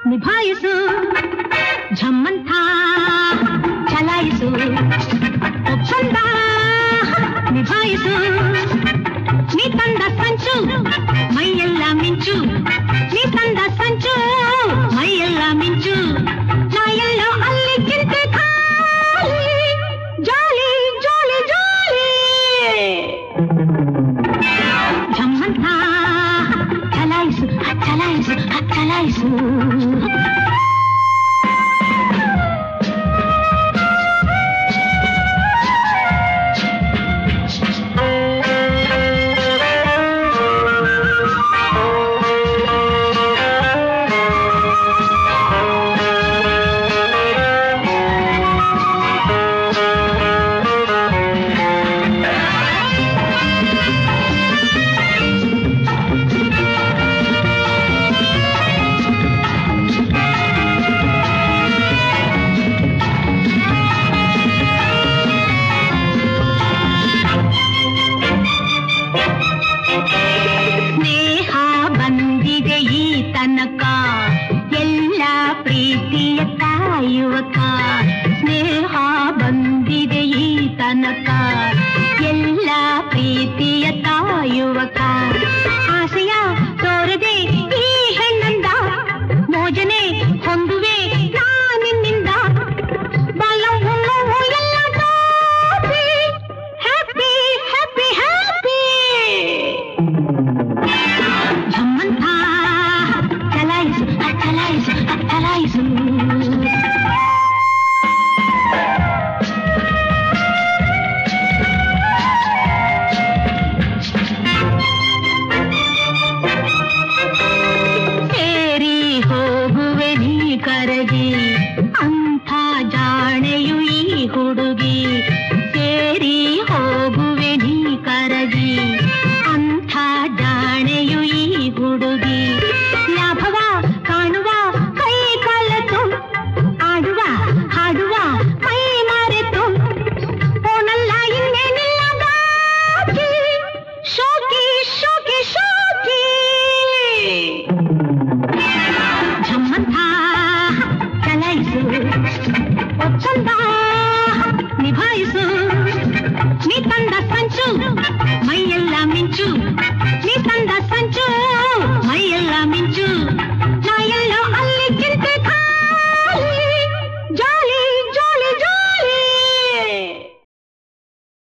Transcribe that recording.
ನಿಭಾಯಿಸು ಝಮ್ಮಂಥ ಚಲಾಯಿಸು ಒಪ್ಪಂದ ನಿಭಾಯಿಸು ನೀ ತಂದ ಸಂಚು ಮೈಯೆಲ್ಲ ಮಿಂಚು ನೀ ತಂದ ಸಂಚು ಮೈಯೆಲ್ಲ ಮಿಂಚು ನಾ ಎಲ್ಲೋ ಅಲ್ಲಿ ಚಿಂತೆ ಖಾಲಿ ಜಾಲಿ ಜಾಲಿ ಜಾಲಿ ಝಮ್ಮಂಥ ಚಲಾಯಿಸು ಚಲಾಯಿಸು ಚಲಾಯಿಸು ಸ್ನೇಹ ಬಂದಿದೆ ಈ ತನಕ ಎಲ್ಲ ಪ್ರೀತಿಯ ಕಾಯುವಕ ಸ್ನೇಹ ಬಂದಿದೆ ಈ ತನಕ ಎಲ್ಲ ಪ್ರೀತಿಯ ಕಾಯುವಕ ಆಸೆಯ ತೋರದೆ ಈ ಹೆಣ್ಣಂದ ಮೋಜನೆ ಹೊಂದುವೆ ನಾನಿನ್ನಿಂದ ಬಲ ಉಣ್ಣುವು ಎಲ್ಲ ಹ್ಯಾಪಿ ಹ್ಯಾಪಿ ಹ್ಯಾಪಿ ಝಮ್ಮಂಥ ಚಲಾಯಿಸು ಚಲಾಯಿಸು ಚಲಾಯಿಸು ಸೇರಿ ಹೋಗುವೆ ನೀ ಕರಗಿ ಅಂಥ ಜಾಣೆಯು ಈ ಹುಡುಗಿ ಸೇರಿ ಹೋಗುವೆ ನೀ ಕರಗಿ ಅಂಥ ಜಾಣೆಯು ಈ ಹುಡುಗಿ ಲಾಭವ ಕಾಣುವ ಕೈ ಕಲತು ಆಡುವ ಹಾಡುವ ಮೈ ಮರೆತು ಓನಲ್ಲ ಇನ್ನೇನಿಲ್ಲ ಬಾಕಿ ಶೋಕಿ ಶೋಕಿ ಶೋಕಿ ಝಮ್ಮಂಥ ಚಲಾಯಿಸು ಒಪ್ಪಂದ ನಿಭಾಯಿಸು ನೀ ತಂದ ಸಂಚು ಮೈಯೆಲ್ಲ ಮಿಂಚು ನೀ ತಂದ ಸಂಚು ಮೈಯೆಲ್ಲ ಮಿಂಚು